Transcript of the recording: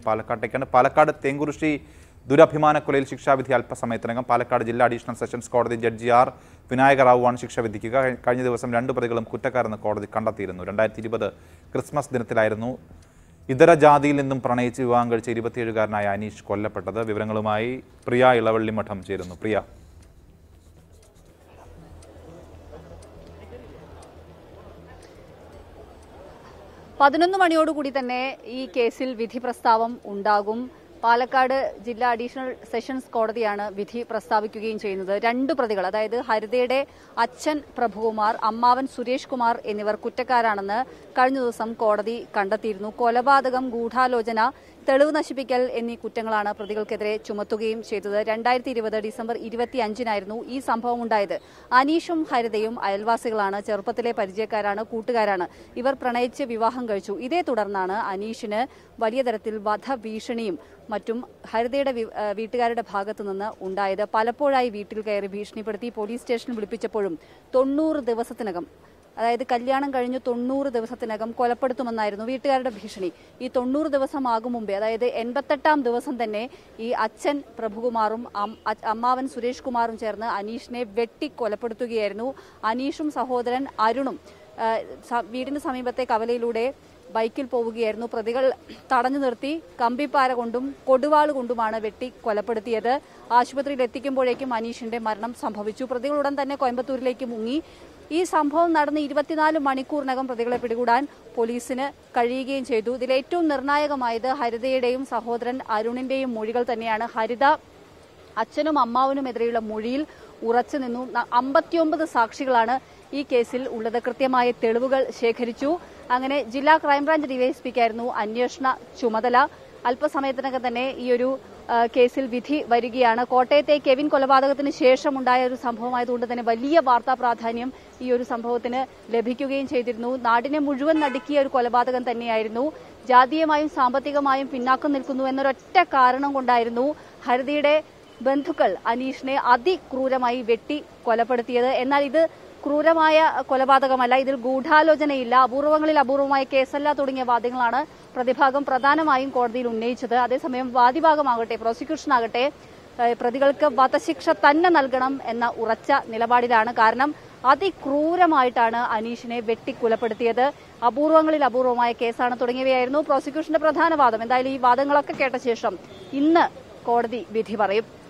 പാലക്കാട്ടേക്കാണ് പാലക്കാട് തേങ്കുറിശി ദുരഭിമാനക്കൊലയിൽ ശിക്ഷാവിധി അല്പസമയത്തിനകം പാലക്കാട് ജില്ലാ അഡീഷണൽ സെഷൻസ് കോടതി ജഡ്ജി ആർ വിനായക റാവുവാണ് ശിക്ഷ വിധിക്കുക കഴിഞ്ഞ ദിവസം രണ്ട് പ്രതികളും കുറ്റക്കാരെന്ന് കോടതി കണ്ടെത്തിയിരുന്നു രണ്ടായിരത്തി ഇരുപത് ക്രിസ്മസ് ദിനത്തിലായിരുന്നു ഇതര ജാതിയിൽ നിന്നും പ്രണയിച്ച് വിവാഹം കഴിച്ച ഇരുപത്തിയേഴുകാരനായ അനീഷ് കൊല്ലപ്പെട്ടത് വിവരങ്ങളുമായി പ്രിയ ഇളവള്ളി മഠം ചേരുന്നു പ്രിയ പതിനൊന്ന് മണിയോടുകൂടി തന്നെ ഈ കേസിൽ വിധി പ്രസ്താവം ഉണ്ടാകും പാലക്കാട് ജില്ലാ അഡീഷണൽ സെഷൻസ് കോടതിയാണ് വിധി പ്രസ്താവിക്കുകയും ചെയ്യുന്നത് രണ്ട് പ്രതികൾ അതായത് ഹരിതയുടെ അച്ഛൻ പ്രഭുകുമാർ അമ്മാവൻ സുരേഷ് കുമാർ എന്നിവർ കുറ്റക്കാരാണെന്ന് കഴിഞ്ഞ ദിവസം കോടതി കണ്ടെത്തിയിരുന്നു കൊലപാതകം ഗൂഢാലോചന തെളിവ് നശിപ്പിക്കൽ എന്നീ കുറ്റങ്ങളാണ് പ്രതികൾക്കെതിരെ ചുമത്തുകയും ചെയ്തത് രണ്ടായിരത്തി ഇരുപത് ഡിസംബർ ഇരുപത്തി അഞ്ചിനായിരുന്നു ഈ സംഭവം ഉണ്ടായത് അനീഷും ഹരിതയും അയൽവാസികളാണ് ചെറുപ്പത്തിലെ പരിചയക്കാരാണ് കൂട്ടുകാരാണ് ഇവർ പ്രണയിച്ച് വിവാഹം കഴിച്ചു ഇതേ തുടർന്നാണ് അനീഷിന് വലിയ തരത്തിൽ വധഭീഷണിയും മറ്റും ഹരിതയുടെ വി- ഏഹ് വീട്ടുകാരുടെ ഭാഗത്തു നിന്ന് ഉണ്ടായത് പലപ്പോഴായി വീട്ടിൽ കയറി ഭീഷണിപ്പെടുത്തി പോലീസ് സ്റ്റേഷനിൽ വിളിപ്പിച്ചപ്പോഴും തൊണ്ണൂറ് ദിവസത്തിനകം അതായത് കല്യാണം കഴിഞ്ഞ് തൊണ്ണൂറ് ദിവസത്തിനകം കൊലപ്പെടുത്തുമെന്നായിരുന്നു വീട്ടുകാരുടെ ഭീഷണി ഈ തൊണ്ണൂറ് ദിവസം ആകും മുമ്പേ അതായത് എൺപത്തെട്ടാം ദിവസം തന്നെ ഈ അച്ഛൻ പ്രഭുകുമാറും അം- അ- അമ്മാവൻ സുരേഷ് കുമാറും ചേർന്ന് അനീഷിനെ വെട്ടി കൊലപ്പെടുത്തുകയായിരുന്നു അനീഷും സഹോദരൻ അരുണും ആ, സ- വീടിന് സമീപത്തെ കവലയിലൂടെ ബൈക്കിൽ പോവുകയായിരുന്നു പ്രതികൾ തടഞ്ഞു നിർത്തി കമ്പിപ്പാര കൊണ്ടും കൊടുവാൾ കൊണ്ടുമാണ് വെട്ടി കൊലപ്പെടുത്തിയത് ആശുപത്രിയിൽ എത്തിക്കുമ്പോഴേക്കും അനീഷിന്റെ മരണം സംഭവിച്ചു പ്രതികൾ ഉടൻ തന്നെ കോയമ്പത്തൂരിലേക്ക് മുങ്ങി ഈ സംഭവം നടന്ന് ഇരുപത്തിനാല് മണിക്കൂറിനകം പ്രതികളെ പിടികൂടാൻ പോലീസിന് കഴിയുകയും ചെയ്തു ഇതിൽ ഏറ്റവും നിർണായകമായത് ഹരിതയുടെയും സഹോദരൻ അരുണിന്റെയും മൊഴികൾ തന്നെയാണ് ഹരിത അച്ഛനും അമ്മാവനുമെതിരെയുള്ള മൊഴിയിൽ ഉറച്ചു നിന്നു ന- അമ്പത്തിയൊമ്പത് സാക്ഷികളാണ് ഈ കേസിൽ ഉള്ളത് കൃത്യമായ തെളിവുകൾ ശേഖരിച്ചു അങ്ങനെ ജില്ലാ ക്രൈംബ്രാഞ്ച് ഡിവൈഎസ്പിക്കായിരുന്നു അന്വേഷണ ചുമതല അല്പസമയത്തിനകം തന്നെ ഈ ഒരു ആ, കേസിൽ വിധി വരികയാണ് കോട്ടയത്തെ കെവിൻ കൊലപാതകത്തിന് ശേഷമുണ്ടായ ഒരു സംഭവമായതുകൊണ്ട് തന്നെ വലിയ വാർത്താ പ്രാധാന്യം ഈ ഒരു സംഭവത്തിന് ലഭിക്കുകയും ചെയ്തിരുന്നു നാടിനെ മുഴുവൻ നടുക്കിയ ഒരു കൊലപാതകം തന്നെയായിരുന്നു ജാതീയമായും സാമ്പത്തികമായും പിന്നാക്കം നിൽക്കുന്നു എന്നൊരൊറ്റ കാരണം കൊണ്ടായിരുന്നു ഹരിതയുടെ ബന്ധുക്കൾ അനീഷിനെ അതിക്രൂരമായി വെട്ടി കൊലപ്പെടുത്തിയത് എന്നാൽ ഇത് ക്രൂരമായ കൊലപാതകമല്ല ഇതിൽ ഗൂഢാലോചനയില്ല അപൂർവങ്ങളിൽ അപൂർവമായ കേസല്ല തുടങ്ങിയ വാദങ്ങളാണ് പ്രതിഭാഗം പ്രധാനമായും കോടതിയിൽ ഉന്നയിച്ചത് അതേസമയം വാദിഭാഗമാകട്ടെ പ്രോസിക്യൂഷൻ ആകട്ടെ ഏഹ് പ്രതികൾക്ക് വധശിക്ഷ തന്നെ നൽകണം എന്ന ഉറച്ച നിലപാടിലാണ് കാരണം അതിക്രൂരമായിട്ടാണ് അനീഷിനെ വെട്ടിക്കൊലപ്പെടുത്തിയത് അപൂർവങ്ങളിൽ അപൂർവമായ കേസാണ് തുടങ്ങിയവയായിരുന്നു പ്രോസിക്യൂഷന്റെ പ്രധാന വാദം എന്തായാലും ഈ വാദങ്ങളൊക്കെ കേട്ട ശേഷം ഇന്ന് കോടതി വിധി പറയും